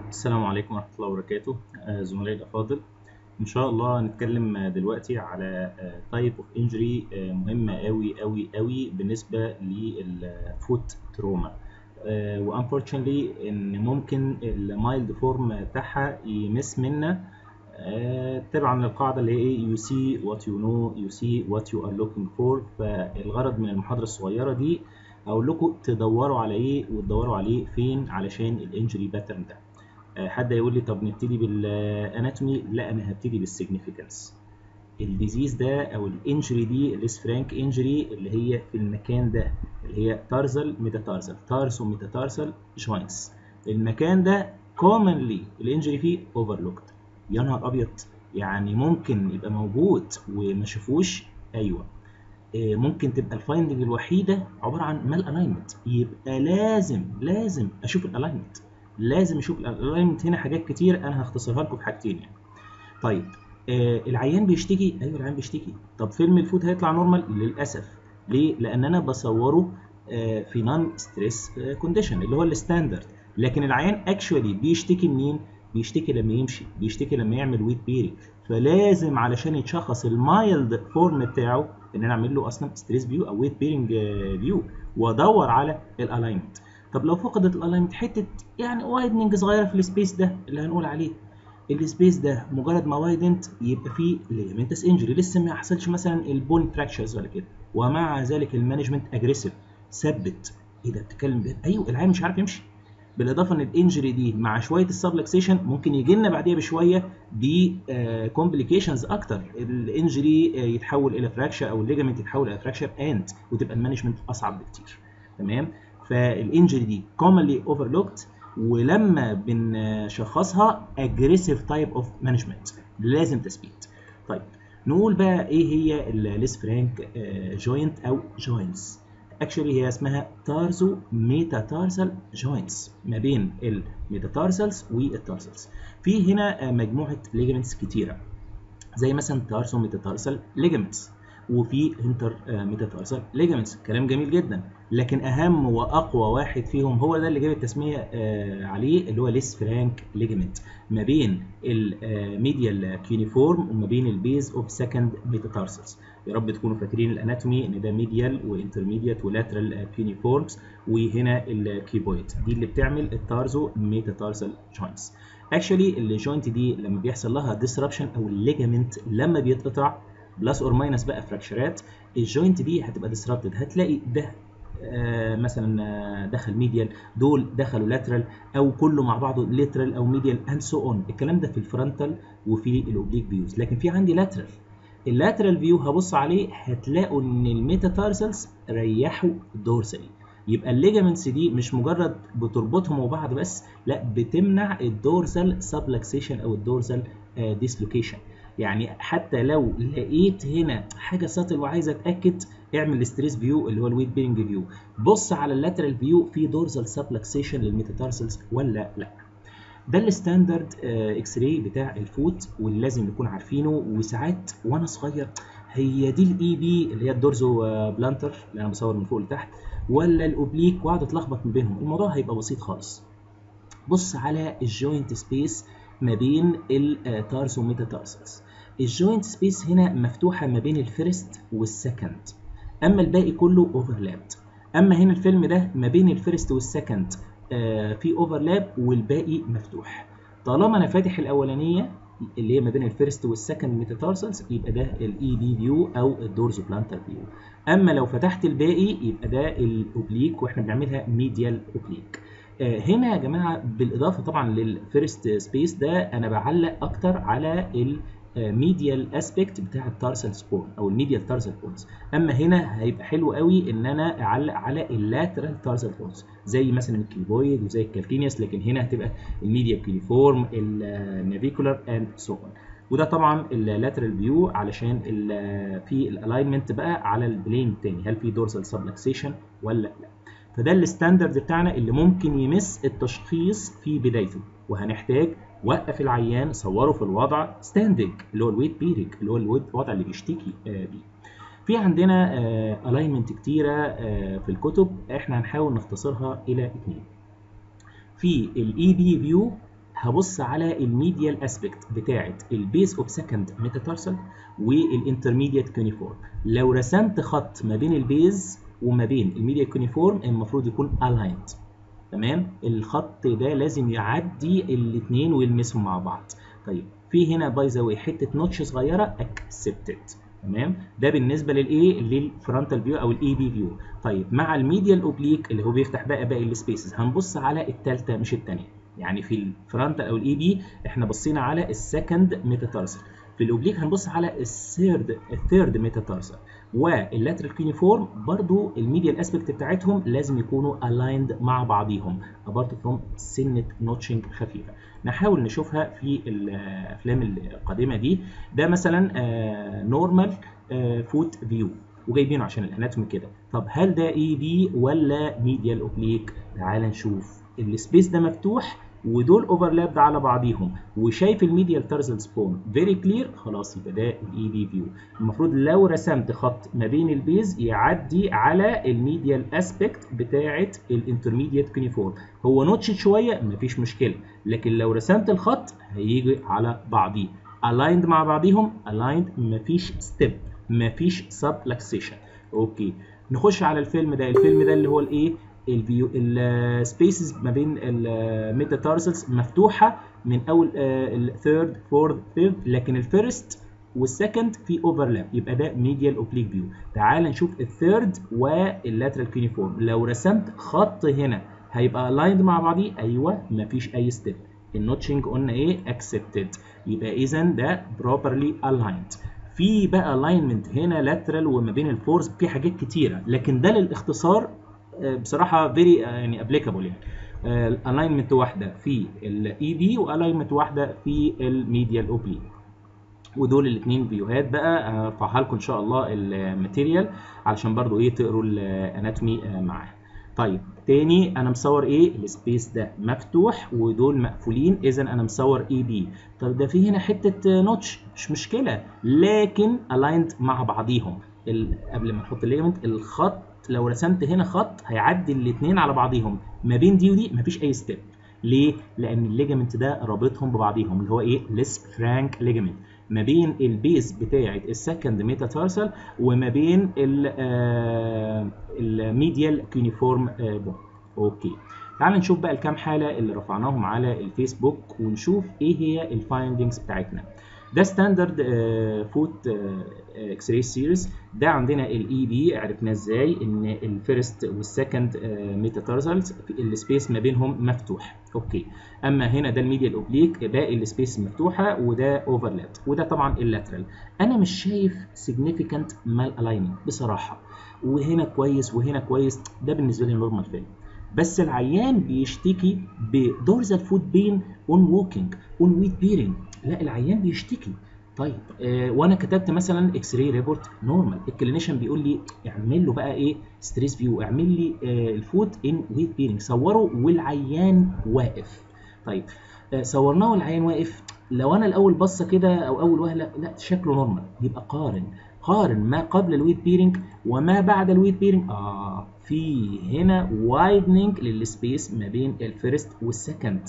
السلام عليكم ورحمة الله وبركاته آه، زملائي الأفاضل إن شاء الله هنتكلم آه، دلوقتي على تايب اوف انجري مهمة أوي أوي أوي بالنسبة للفوت تروما وانفورشنتلي إن ممكن المايلد فورم بتاعها يمس منا آه، تبعا للقاعدة اللي هي ايه you see what you know you see what you are looking for فالغرض من المحاضرة الصغيرة دي اقول لكم تدوروا على ايه وتدوروا عليه فين علشان الانجري باترن ده آه، حد يقول لي طب نبتدي بالاناتومي لا انا هبتدي بالسيجنيفيكانس الديزيز ده او الانجري دي ليس فرانك انجري اللي هي في المكان ده اللي هي تارزل ميتاتارزل تارسو ميتاتارزل جوينتس المكان ده كومنلي الانجري فيه اوفرلوكد يا نهار ابيض يعني ممكن يبقى موجود وما شافوش ايوه آه، ممكن تبقى الفايندنج الوحيده عباره عن مال الاينمنت يبقى لازم لازم اشوف الالاينمنت لازم اشوف الالاينمنت هنا حاجات كتير انا هختصرها لكم في حاجتين يعني طيب آه العيان بيشتكي ايوه العيان بيشتكي طب فيلم الفوت هيطلع نورمال للاسف ليه لان انا بصوره آه في نون ستريس كونديشن اللي هو الستاندرد لكن العيان اكشولي بيشتكي منين بيشتكي لما يمشي بيشتكي لما يعمل ويت بيري فلازم علشان يتشخص المايلد فورم بتاعه ان انا اعمل له اصلا ستريس فيو او ويت بيرنج فيو وادور على الالاينمنت طب لو فقدت الالاينمنت حته يعني وايدنج صغيره في السبيس ده اللي هنقول عليه السبيس ده مجرد ما وايدنت يبقى فيه ليجمنتس انجري لسه ما حصلش مثلا البون فراكشرز ولا كده ومع ذلك المانجمنت اجريسيف ثبت ايه ده بتتكلم بجد ايوه العيان مش عارف يمشي بالاضافه ان الانجري دي مع شويه السبلكسيشن ممكن يجي لنا بعديها بشويه بكومبليكيشنز اكتر الانجري يتحول الى فراكشر او الليجمنت يتحول الى فراكشر اند وتبقى المانجمنت اصعب بكتير تمام فالانجري دي commonly overlooked ولما بنشخصها aggressive type of management لازم تثبيت طيب نقول بقى ايه هي الليس فرانك جوينت او جوينتس اكشولي هي اسمها تارزو ميتاتارسال جوينتس ما بين الميتاتارسالز والتارسالز في هنا مجموعه ليجمنتس كتيره زي مثلا تارسو ميتاتارسال ليجمنتس وفي انتر ميتاتارسال ليجمنتس كلام جميل جدا لكن اهم واقوى واحد فيهم هو ده اللي جاب التسميه عليه اللي هو ليس فرانك ليجمنت ما بين الميديال كيونيفورم وما بين البيز اوف سكند ميتاتارسالز يا رب تكونوا فاكرين الاناتومي ان ده ميديال وانترميديت ولاترال كيونيفورمز وهنا الكيبويد دي اللي بتعمل التارزو ميتاتارسال جوينتس اكشولي الجوينت دي لما بيحصل لها ديسربشن او الليجمنت لما بيتقطع بلس اور ماينس بقى فراكشرات الجوينت دي هتبقى ديسربتد هتلاقي ده آه مثلا آه دخل ميديال دول دخلوا لاترال او كله مع بعضه لاترال او ميديال اند سو اون الكلام ده في الفرونتال وفي الاوبليك فيوز لكن في عندي لاترال اللاترال فيو هبص عليه هتلاقوا ان الميتاتارسلز ريحوا دورسالي يبقى الليجامنتس دي مش مجرد بتربطهم وبعض بس لا بتمنع الدورسال سبلكسيشن او الدورسال آه ديسلوكيشن يعني حتى لو لقيت هنا حاجه ساتل وعايز اتاكد اعمل الستريس فيو اللي هو الويت بيرنج فيو بص على اللاترال فيو في دورزال سبلكسيشن للميتاتارسلز ولا لا ده الستاندرد اكس راي بتاع الفوت واللي لازم نكون عارفينه وساعات وانا صغير هي دي الاي بي اللي هي الدورزو بلانتر اللي انا بصور من فوق لتحت ولا الاوبليك واقعد اتلخبط ما بينهم الموضوع هيبقى بسيط خالص بص على الجوينت سبيس ما بين التارسو ميتاتارسلز الجوينت سبيس هنا مفتوحه ما بين الفيرست والسكند اما الباقي كله اوفرلابد اما هنا الفيلم ده ما بين الفيرست والسكند آه في اوفرلاب والباقي مفتوح طالما انا فاتح الاولانيه اللي هي ما بين الفيرست والسكند ميتاتارسلز يبقى ده الاي بي فيو او الدورزو بلانتر فيو اما لو فتحت الباقي يبقى ده الاوبليك واحنا بنعملها ميديال اوبليك آه هنا يا جماعه بالاضافه طبعا للفيرست سبيس ده انا بعلق اكتر على ال ميديال اسبيكت بتاع التارسال سبون او الميديال تارسال بونز اما هنا هيبقى حلو قوي ان انا اعلق على اللاترال تارسال بونز زي مثلا الكيبويد وزي الكالكينيوس لكن هنا هتبقى الميديال كيليفورم النافيكولار اند سو اون وده طبعا اللاترال فيو علشان في الالاينمنت بقى على البلين الثاني هل في دورسال سبلكسيشن ولا لا فده الستاندرد بتاعنا اللي ممكن يمس التشخيص في بدايته وهنحتاج وقف العيان صوره في الوضع ستاندنج اللي هو الويت بيرنج اللي هو الوضع اللي بيشتكي بيه في عندنا الاينمنت كتيره في الكتب احنا هنحاول نختصرها الى اثنين في الاي بي فيو هبص على الميديال اسبكت بتاعه البيز اوف سكند ميتاتارسل والانترميديت كونيفورم لو رسمت خط ما بين البيز وما بين الميديال كونيفورم المفروض يكون الايند تمام الخط ده لازم يعدي الاثنين ويلمسهم مع بعض طيب في هنا باي ذا واي حته نوتش صغيره اكسبتد تمام ده بالنسبه للايه للفرونتال فيو او الاي بي فيو طيب مع الميديال اوبليك اللي هو بيفتح بقى باقي السبيسز هنبص على الثالثه مش الثانيه يعني في الفرونتال او الاي بي احنا بصينا على السكند ميتاتارسل في الاوبليك هنبص على الثيرد الثيرد ميتاتارسل واللاترال كينيفورم برضو الميديال اسبكت بتاعتهم لازم يكونوا الايند مع بعضيهم ابارت فروم سنه نوتشنج خفيفه نحاول نشوفها في الافلام القادمه دي ده مثلا نورمال فوت فيو وجايبينه عشان الاناتومي كده طب هل ده اي بي ولا ميديال اوبليك تعال نشوف السبيس ده مفتوح ودول اوفرلاب على بعضيهم وشايف الميديال تارزل سبون فيري كلير خلاص يبقى ده الاي بي فيو المفروض لو رسمت خط ما بين البيز يعدي على الميديال اسبكت بتاعه الانترميديت كونيفورم هو نوتشت شويه مفيش مشكله لكن لو رسمت الخط هيجي على بعضيه الايند مع بعضيهم الايند مفيش ستيب مفيش سبلكسيشن اوكي نخش على الفيلم ده الفيلم ده اللي هو الايه الفيو السبيسز ما بين الميتاتارسلز مفتوحه من اول الثيرد فورث فيفث لكن الفيرست والسكند في اوفرلاب يبقى ده ميديال اوبليك فيو تعال نشوف الثيرد واللاترال كيونيفورم لو رسمت خط هنا هيبقى الايند مع بعضيه ايوه مفيش اي ستيب النوتشنج قلنا ايه اكسبتد يبقى اذا ده بروبرلي الايند في بقى الاينمنت هنا لاترال وما بين الفورس في حاجات كتيره لكن ده للاختصار بصراحه فيري يعني ابليكابل يعني الاينمنت واحده في الاي بي والاينمنت واحده في الميديال اوبليك ودول الاثنين فيوهات بقى هرفعها لكم ان شاء الله الماتيريال علشان برضو ايه تقروا الاناتومي معاها طيب تاني انا مصور ايه السبيس ده مفتوح ودول مقفولين اذا انا مصور اي بي طب ده في هنا حته نوتش مش مشكله لكن الايند مع بعضيهم قبل ما نحط الليجمنت الخط لو رسمت هنا خط هيعدي الاثنين على بعضيهم ما بين دي ودي مفيش اي ستيب ليه لان الليجمنت ده رابطهم ببعضيهم اللي هو ايه ليس فرانك ليجمنت ما بين البيز بتاعه السكند ميتاتارسل وما بين الميديال كيونيفورم بون اوكي تعال نشوف بقى الكام حاله اللي رفعناهم على الفيسبوك ونشوف ايه هي الفايندنجز بتاعتنا ده ستاندرد فوت اكس راي سيريز ده عندنا الاي بي عرفناه ازاي ان الفيرست والسكند ميتاتارزلز السبيس ما بينهم مفتوح اوكي اما هنا ده الميديال اوبليك باقي السبيس مفتوحه وده اوفرلاب وده طبعا اللاترال انا مش شايف سيجنيفيكانت مال الايننج بصراحه وهنا كويس وهنا كويس ده بالنسبه لي نورمال فيلم بس العيان بيشتكي بدورزال فوت بين اون ووكينج اون ويت بيرنج لا العيان بيشتكي طيب آه وانا كتبت مثلا اكس راي ريبورت نورمال الكلينيشن بيقول لي اعمل له بقى ايه ستريس فيو اعمل لي آه الفوت ان ويت بيرنج صوره والعيان واقف طيب آه صورناه والعيان واقف لو انا الاول بصه كده او اول وهله لا شكله نورمال يبقى قارن قارن ما قبل الويت بيرنج وما بعد الويت بيرنج اه في هنا وايدنينج للسبيس ما بين الفيرست والسكند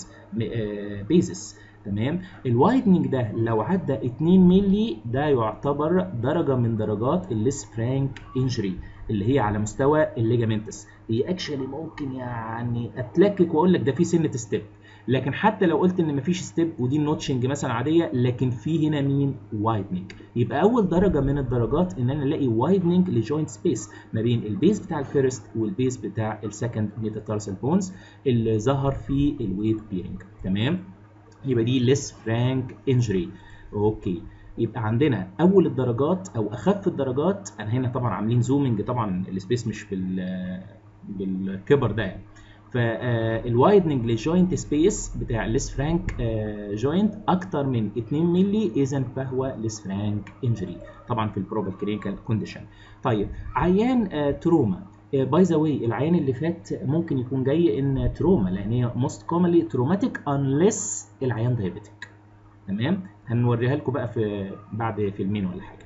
بيزس تمام الوايدنينج ده لو عدى 2 مللي ده يعتبر درجه من درجات الليس فرانك انجري اللي هي على مستوى الليجامنتس هي اكشلي ممكن يعني اتلكك واقول لك ده في سنه ستيب لكن حتى لو قلت ان مفيش ستيب ودي النوتشنج مثلا عاديه لكن في هنا مين وايدنينج يبقى اول درجه من الدرجات ان انا الاقي وايدنينج لجوينت سبيس ما بين البيز بتاع الفيرست والبيز بتاع السكند ميتاتارسال بونز اللي ظهر في الويت بيرنج تمام يبقى دي ليس فرانك انجري اوكي يبقى عندنا اول الدرجات او اخف الدرجات انا هنا طبعا عاملين زومنج طبعا السبيس مش بال بالكبر ده يعني فالوايدنج للجوينت سبيس بتاع الليس فرانك جوينت اكتر من 2 مللي اذا فهو ليس فرانك انجري طبعا في البروبال كلينيكال كونديشن طيب عيان تروما باي ذا واي العيان اللي فات ممكن يكون جاي ان تروما لان هي موست كومنلي تروماتيك انليس العيان دايابيتيك تمام هنوريها لكم بقى في بعد فيلمين ولا حاجه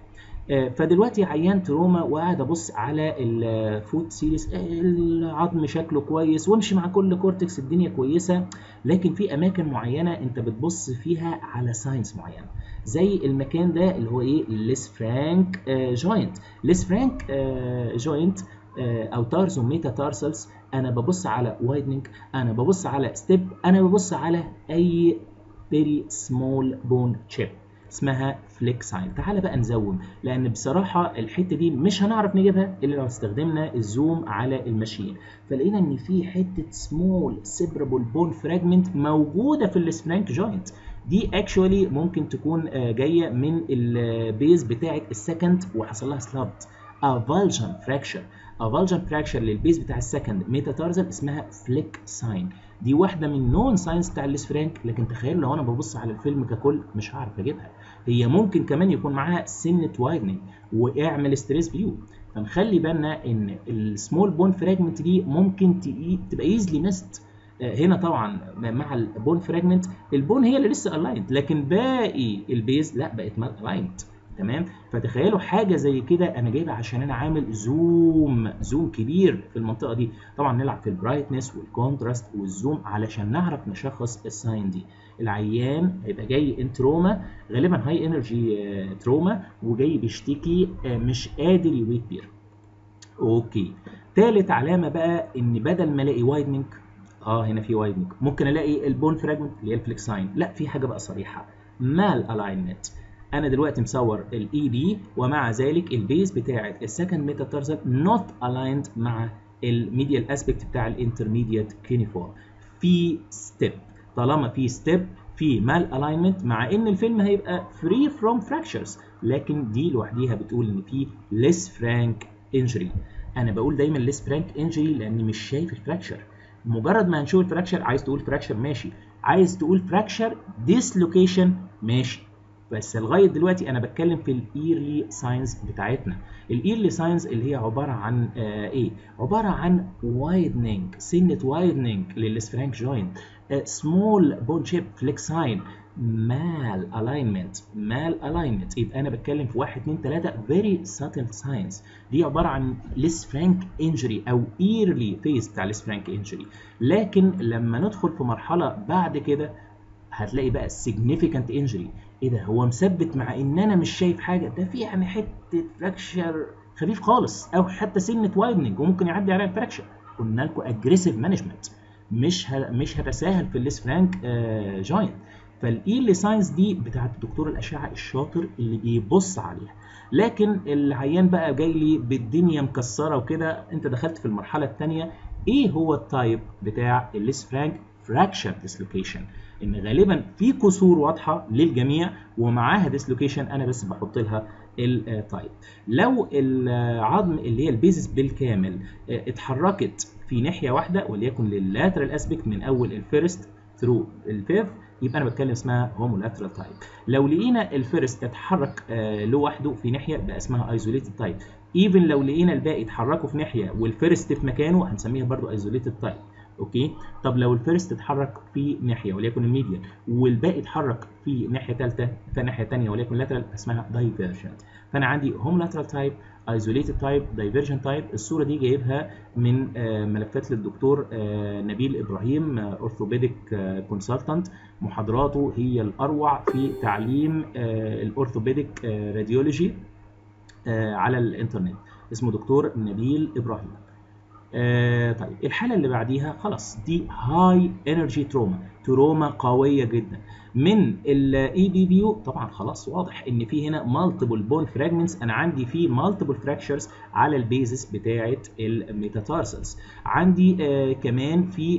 آه، فدلوقتي عيان تروما وقاعد ابص على الفوت سيريس العظم شكله كويس وامشي مع كل كورتكس الدنيا كويسه لكن في اماكن معينه انت بتبص فيها على ساينس معينه زي المكان ده اللي هو ايه ليس فرانك جوينت ليس فرانك جوينت او تارز وميتا تارسلز انا ببص على وايدنج انا ببص على ستيب انا ببص على اي فيري سمول بون تشيب اسمها فليكساين تعال بقى نزوم لان بصراحه الحته دي مش هنعرف نجيبها الا لو استخدمنا الزوم على الماشين فلقينا ان في حته سمول سيبرابل بون فراجمنت موجوده في السبرانك جوينت دي اكشولي ممكن تكون جايه من البيز بتاعه السكند وحصل لها سلابت افالجن فراكشر افالجن فراكشر للبيز بتاع السكند ميتاتارزل اسمها فليك ساين دي واحده من نون ساينس بتاع الاسفرانك لكن تخيل لو انا ببص على الفيلم ككل مش هعرف اجيبها هي ممكن كمان يكون معاها سنه وايدنج واعمل ستريس فيو فنخلي بالنا ان السمول بون فراجمنت دي ممكن تبقى ايزلي ميست هنا طبعا مع البون فراجمنت البون هي اللي لسه الايند لكن باقي البيز لا بقت مال الايند تمام فتخيلوا حاجه زي كده انا جايبها عشان انا عامل زوم زوم كبير في المنطقه دي طبعا نلعب في البرايتنس والكونتراست والزوم علشان نعرف نشخص الساين دي العيان هيبقى جاي ان تروما غالبا هاي انرجي تروما وجاي بيشتكي مش قادر يويت بير اوكي ثالث علامه بقى ان بدل ما الاقي وايدنج اه هنا في وايدنج ممكن الاقي البون فراجمنت اللي هي الفليكساين لا في حاجه بقى صريحه مال الاينمنت انا دلوقتي مصور الاي بي ومع ذلك البيز بتاعه السكند ميتاتارزل نوت الايند مع الميديال اسبكت بتاع الانترميديت كينيفور في ستيب طالما في ستيب في مال الاينمنت مع ان الفيلم هيبقى فري فروم فراكشرز لكن دي لوحديها بتقول ان في ليس فرانك انجري انا بقول دايما ليس فرانك انجري لاني مش شايف الفراكشر مجرد ما هنشوف الفراكشر عايز تقول فراكشر ماشي عايز تقول فراكشر ديسلوكيشن ماشي بس لغايه دلوقتي انا بتكلم في الايرلي ساينز بتاعتنا الايرلي ساينز اللي هي عباره عن آه ايه عباره عن وايدنينج سنه وايدنينج للسفرانك جوينت سمول بون شيب فليكساين مال الاينمنت مال الاينمنت يبقى انا بتكلم في 1 2 3 فيري ساتل ساينز دي عباره عن ليس فرانك انجري او ايرلي فيز بتاع ليس فرانك انجري لكن لما ندخل في مرحله بعد كده هتلاقي بقى significant injury ايه ده هو مثبت مع ان انا مش شايف حاجه ده في يعني حته فراكشر خفيف خالص او حتى سنه وايدنج وممكن يعدي عليها الفراكشر قلنا لكم اجريسيف مانجمنت مش ه... مش هتساهل في الليس فرانك آه جوينت فالايرلي ساينز دي بتاعت دكتور الاشعه الشاطر اللي بيبص عليها لكن العيان بقى جاي لي بالدنيا مكسره وكده انت دخلت في المرحله الثانيه ايه هو التايب بتاع الليس فرانك فراكشر ديسلوكيشن ان غالبا في كسور واضحه للجميع ومعاها ديسلوكيشن انا بس بحط لها التايب لو العظم اللي هي البيزس بالكامل اتحركت في ناحيه واحده وليكن لللاترال اسبكت من اول الفيرست ثرو الفيف يبقى انا بتكلم اسمها هومولاترال تايب لو لقينا الفيرست اتحرك لوحده في ناحيه بقى اسمها ايزوليتد تايب ايفن لو لقينا الباقي اتحركوا في ناحيه والفيرست في مكانه هنسميها برضو ايزوليتد تايب اوكي طب لو الفيرست اتحرك في ناحيه وليكن الميديان والباقي اتحرك في ناحيه ثالثه في ناحيه ثانيه وليكن لاترال اسمها دايفيرجنت فانا عندي هوم لاترال تايب ايزوليتد تايب دايفيرجنت تايب الصوره دي جايبها من ملفات للدكتور نبيل ابراهيم اورثوبيديك كونسلتنت محاضراته هي الاروع في تعليم الاورثوبيديك راديولوجي على الانترنت اسمه دكتور نبيل ابراهيم آه طيب الحالة اللي بعديها خلاص دي هاي انرجي تروما تروما قوية جدا من الاي بي فيو طبعا خلاص واضح ان في هنا مالتيبل بون فراجمنتس انا عندي في مالتيبل فراكشرز على البيزس بتاعه الميتاتارسلز عندي آه كمان في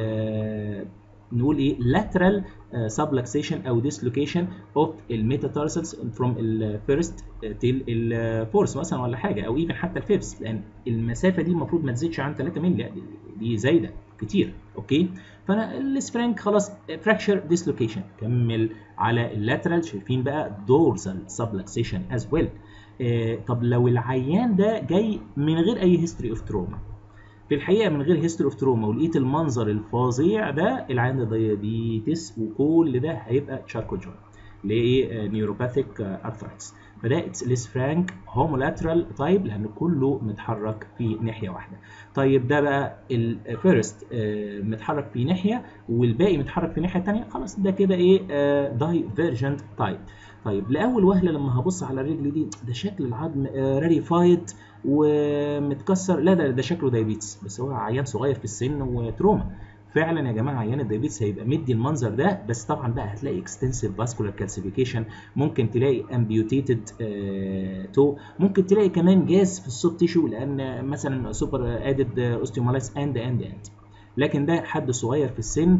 نقول ايه lateral subluxation او dislocation of الميتاتارسلز from الفيرست till الفورس مثلا ولا حاجه او ايفن حتى الفيفس لان المسافه دي المفروض ما تزيدش عن 3 مللي دي, دي زايده كتير اوكي فانا السفرانك خلاص فراكشر ديسلوكيشن كمل على اللاترال شايفين بقى دورزال سبلكسيشن از ويل طب لو العيان ده جاي من غير اي هيستوري اوف تروما في الحقيقه من غير هيستوري اوف تروما ولقيت المنظر الفظيع ده العيان ده ديابيتس وكل ده هيبقى تشاركو جوينت اللي هي ايه نيوروباثيك ارثرايتس فده اتس ليس فرانك هومولاترال تايب لان كله متحرك في ناحيه واحده طيب ده بقى الفيرست متحرك في ناحيه والباقي متحرك في ناحيه ثانيه خلاص ده كده ايه دايفيرجنت تايب طيب لاول وهله لما هبص على الرجل دي ده شكل العظم راريفايد ومتكسر لا ده ده شكله دايبيتس بس هو عيان صغير في السن وتروما فعلا يا جماعه عيان الدايبيتس هيبقى مدي المنظر ده بس طبعا بقى هتلاقي اكستنسيف فاسكولار كالسيفيكيشن ممكن تلاقي امبيوتيتد تو ممكن تلاقي كمان جاز في السوب تيشو لان مثلا سوبر ادد اوستيومالايز اند اند اند لكن ده حد صغير في السن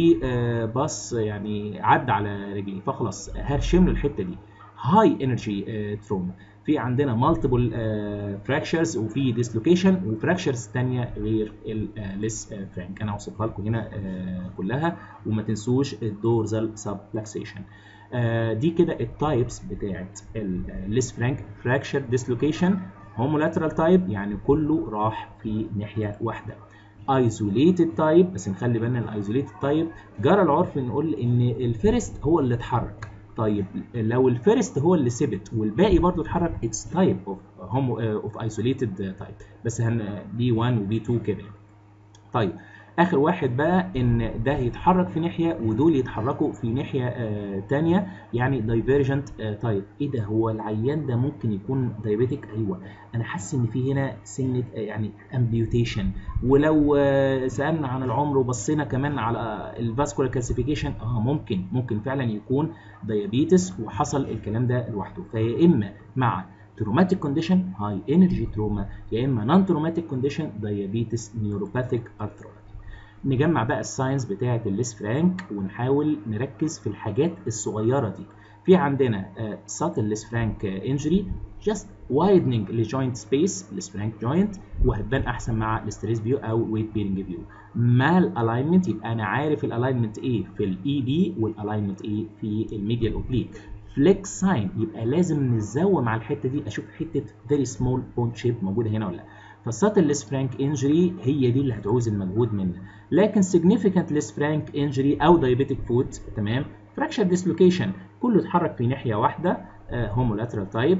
وباص يعني عدى على رجليه فخلاص هرشم له الحته دي هاي انرجي تروما في عندنا مالتيبل فراكشرز وفي ديسلوكيشن وفراكشرز ثانيه غير الليس فرانك انا هوصفها لكم هنا uh, كلها وما تنسوش الدورزال سبلكسيشن uh, دي كده التايبس بتاعت الليس فرانك فراكشر ديسلوكيشن هومولاترال تايب يعني كله راح في ناحيه واحده ايزوليتد تايب بس نخلي بالنا الايزوليتد تايب جرى العرف نقول ان الفيرست هو اللي اتحرك طيب لو الفيرست هو اللي ثبت والباقي برضو اتحرك اتس تايب اوف هومو اوف ايزوليتد تايب بس هن بي 1 وبي 2 كده طيب اخر واحد بقى ان ده يتحرك في ناحيه ودول يتحركوا في ناحيه آه تانية يعني دايفيرجنت آه تايب ايه ده هو العيان ده ممكن يكون دايابيتك ايوه انا حاسس ان في هنا سنه آه يعني امبيوتيشن ولو آه سالنا عن العمر وبصينا كمان على الفاسكولار كلاسيفيكيشن اه ممكن ممكن فعلا يكون دايابيتس وحصل الكلام ده لوحده فيا اما مع تروماتيك كونديشن هاي انرجي تروما يا اما نون تروماتيك كونديشن دايابيتس نيوروباثيك ارثرايتس نجمع بقى الساينس بتاعه الليس فرانك ونحاول نركز في الحاجات الصغيره دي في عندنا ساتل ليس فرانك انجري جاست وايدنج لجوينت سبيس ليس فرانك جوينت وهتبان احسن مع الاستريس فيو او ويت بيرنج فيو مع الالاينمنت يبقى انا عارف الالاينمنت ايه في الاي بي والالاينمنت ايه في الميديال اوبليك فليكس ساين يبقى لازم نزوم على الحته دي اشوف حته فيري سمول بونت شيب موجوده هنا ولا لا فالساتلس فرانك انجري هي دي اللي هتعوز المجهود منا لكن significant ليس فرانك انجري او دايابيتك فوت تمام فراكشر ديسلوكيشن كله اتحرك في ناحيه واحده هومولاترال تايب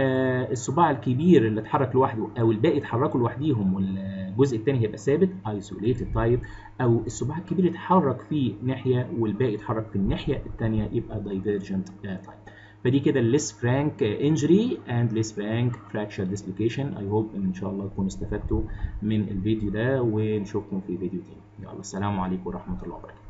الصباع الكبير اللي اتحرك لوحده او الباقي اتحركوا لوحديهم والجزء الثاني هيبقى ثابت ايسوليتد تايب او الصباع الكبير اتحرك في ناحيه والباقي اتحرك في الناحيه الثانيه يبقى دايفيرجنت تايب فدي كده الليس فرانك انجري اند ليس فرانك فراكشر ديسلوكيشن اي هوب ان شاء الله تكونوا استفدتوا من الفيديو ده ونشوفكم في فيديو تاني يلا السلام عليكم ورحمه الله وبركاته